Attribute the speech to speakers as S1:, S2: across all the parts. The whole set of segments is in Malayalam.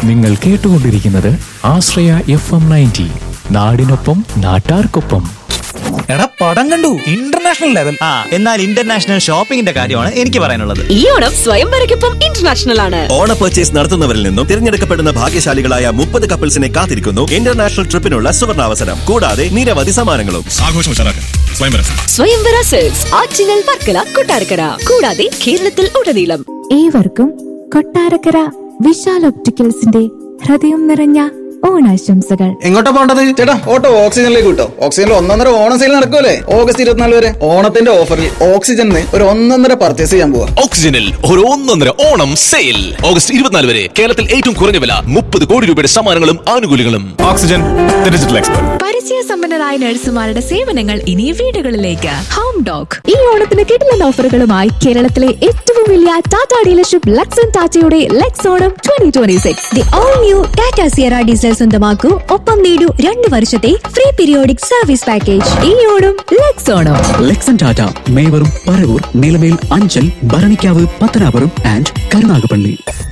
S1: നിങ്ങൾ കേട്ടുകൊണ്ടിരിക്കുന്നത് ആശ്രയ എഫ് എം നയൻറ്റി നാടിനൊപ്പം നാട്ടാർക്കൊപ്പം
S2: എടാ പടം കണ്ടു ഇന്റർനാഷണൽ ലെവൽ
S3: ആ എന്നാൽ ഇന്റർനാഷണൽ ഷോപ്പിംഗിന്റെ കാര്യമാണ് എനിക്ക് പറയാനുള്ളത്
S4: ഈ ഓണം സ്വയംവരയ്ക്കൊപ്പം ഇന്റർനാഷണൽ ആണ്
S5: ഓണ പർച്ചേസ് നടത്തുന്നവരിൽ നിന്നും തിരഞ്ഞെടുക്കപ്പെടുന്ന ഭാഗ്യശാലികളായ മുപ്പത് കപ്പിൾസിനെ കാത്തിരിക്കുന്നു ഇന്റർനാഷണൽ ട്രിപ്പിനുള്ള സുവർണാവസരം കൂടാതെ നിരവധി സമ്മാനങ്ങളും
S6: ആഘോഷം ഉഷാറാക്കാൻ സ്വയംവരം
S4: സ്വയംവര സെൽസ് ആറ്റിങ്ങൽ വർക്കല കൊട്ടാരക്കര കൂടാതെ കേരളത്തിൽ ഉടനീളം
S7: ഏവർക്കും കൊട്ടാരക്കര വിശാൽ ഒപ്റ്റിക്കൽസിന്റെ ഹൃദയം നിറഞ്ഞ ഓണാശംസകൾ
S8: എങ്ങോട്ടാ പോണ്ടത് ചേട്ടാ ഓട്ടോ ഓക്സിജനിലേക്ക് കിട്ടോ ഓക്സിജനിൽ ഒന്നൊന്നര ഓണം സെയിൽ നടക്കുമല്ലേ ഓഗസ്റ്റ് ഇരുപത്തിനാല് വരെ ഓണത്തിന്റെ ഓഫറിൽ ഓക്സിജനിൽ ഒരു ഒന്നൊന്നര പർച്ചേസ് ചെയ്യാൻ പോവാ
S6: ഓക്സിജനിൽ ഒരു ഒന്നൊന്നര ഓണം സെയിൽ ഓഗസ്റ്റ് ഇരുപത്തിനാല് വരെ കേരളത്തിൽ ഏറ്റവും കുറഞ്ഞ വില മുപ്പത് കോടി രൂപയുടെ സമ്മാനങ്ങളും ആനുകൂല്യങ്ങളും ഓക്സിജൻ ഡിജിറ്റൽ എക്സ്പെർട്ട്
S9: പരിചയ സമ്പന്നരായ നഴ്സുമാരുടെ സേവനങ്ങൾ ഇനി വീടുകളിലേക്ക് ഹോം ഡോഗ്
S7: ഈ ഓണത്തിന് കിട്ടുന്ന ഓഫറുകളുമായി കേരളത്തിലെ ഏറ്റവും വലിയ ടാറ്റ ഡീലർഷിപ്പ് ലക്സൺ ടാറ്റയുടെ Lex Onam twenty twenty six the all new Tata Sierra diesel സ്വന്തമാക്കൂ ഒപ്പം നേടൂ രണ്ട് വർഷത്തെ ഫ്രീ പീരിയോഡിക് സർവീസ് പാക്കേജ് ഈ ഓണം ലെക്സ് ഓണം
S10: ലെക്സൺ ടാറ്റ മേവറും Paravur Nilamel Anchal Bharanikkavu Pathanapuram and Karunagappally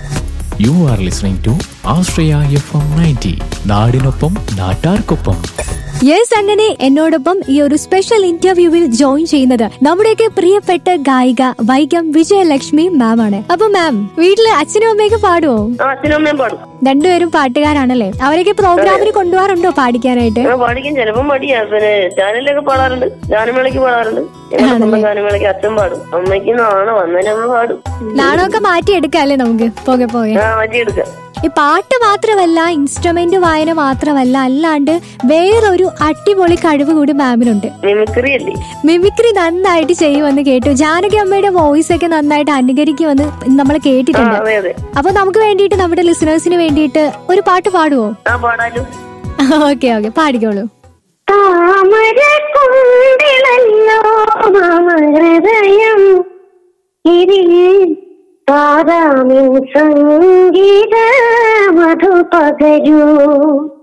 S1: you are listening to Ashraya F M ninety നാടിനൊപ്പം നാട്ടാർക്കൊപ്പം
S7: യെസ് അങ്ങനെ എന്നോടൊപ്പം ഈ ഒരു സ്പെഷ്യൽ ഇന്റർവ്യൂവിൽ ജോയിൻ ചെയ്യുന്നത് നമ്മുടെയൊക്കെ പ്രിയപ്പെട്ട ഗായിക വൈക്കം വിജയലക്ഷ്മി മാം ആണ് അപ്പൊ മാം വീട്ടില് അച്ഛനും അമ്മയൊക്കെ പാടുവോ
S11: അച്ഛനും അമ്മയും പാടും
S7: രണ്ടുപേരും പാട്ടുകാരാണല്ലേ അവരൊക്കെ പ്രോഗ്രാമിന് കൊണ്ടുപോകാറുണ്ടോ പാടിക്കാനായിട്ട്
S11: ആ, പാടിക്കും ചിലപ്പം മടിയാ പിന്നെ ചാനലിലൊക്കെ പാടാറുണ്ട് ഗാനമേളയ്ക്ക് പാടാറുണ്ട് ഞങ്ങളുടെ സ്വന്തം ഗാനമേളയ്ക്ക് അച്ഛൻ പാടും അമ്മയ്ക്ക് നാണോ വന്നതിന് അമ്മ പാടും
S7: നാണമൊക്കെ മാറ്റിയെടുക്കാല്ലേ നമുക്ക് പോകെ പോകെ
S11: ആ മാറ്റിയെടുക്കാം
S7: ഈ പാട്ട് മാത്രമല്ല ഇൻസ്ട്രുമെന്റ് വായന മാത്രമല്ല അല്ലാണ്ട് വേറൊരു അടിപൊളി കഴിവ് കൂടി മാമിനുണ്ട്
S11: മിമിക്രി അല്ലേ
S7: മിമിക്രി നന്നായിട്ട് ചെയ്യുമെന്ന് കേട്ടു ജാനകി അമ്മയുടെ വോയിസ് ഒക്കെ നന്നായിട്ട് അനുകരിക്കുമെന്ന് നമ്മൾ
S11: ആ
S7: കേട്ടിട്ടുണ്ട്
S11: അതെ അതെ
S7: അപ്പൊ നമുക്ക് വേണ്ടിയിട്ട് നമ്മുടെ ലിസണേഴ്സിന് വേണ്ടിയിട്ട് ഒരു പാട്ട് പാടുവോ
S11: ആ പാടാലും
S7: ഓക്കെ ഓക്കെ പാടിക്കോളൂ
S11: താമര കുണ്ടിലല്ലോ ഹൃദയം ഇതിൽ പാതാമിൻ സംഗീത മധു പകരൂ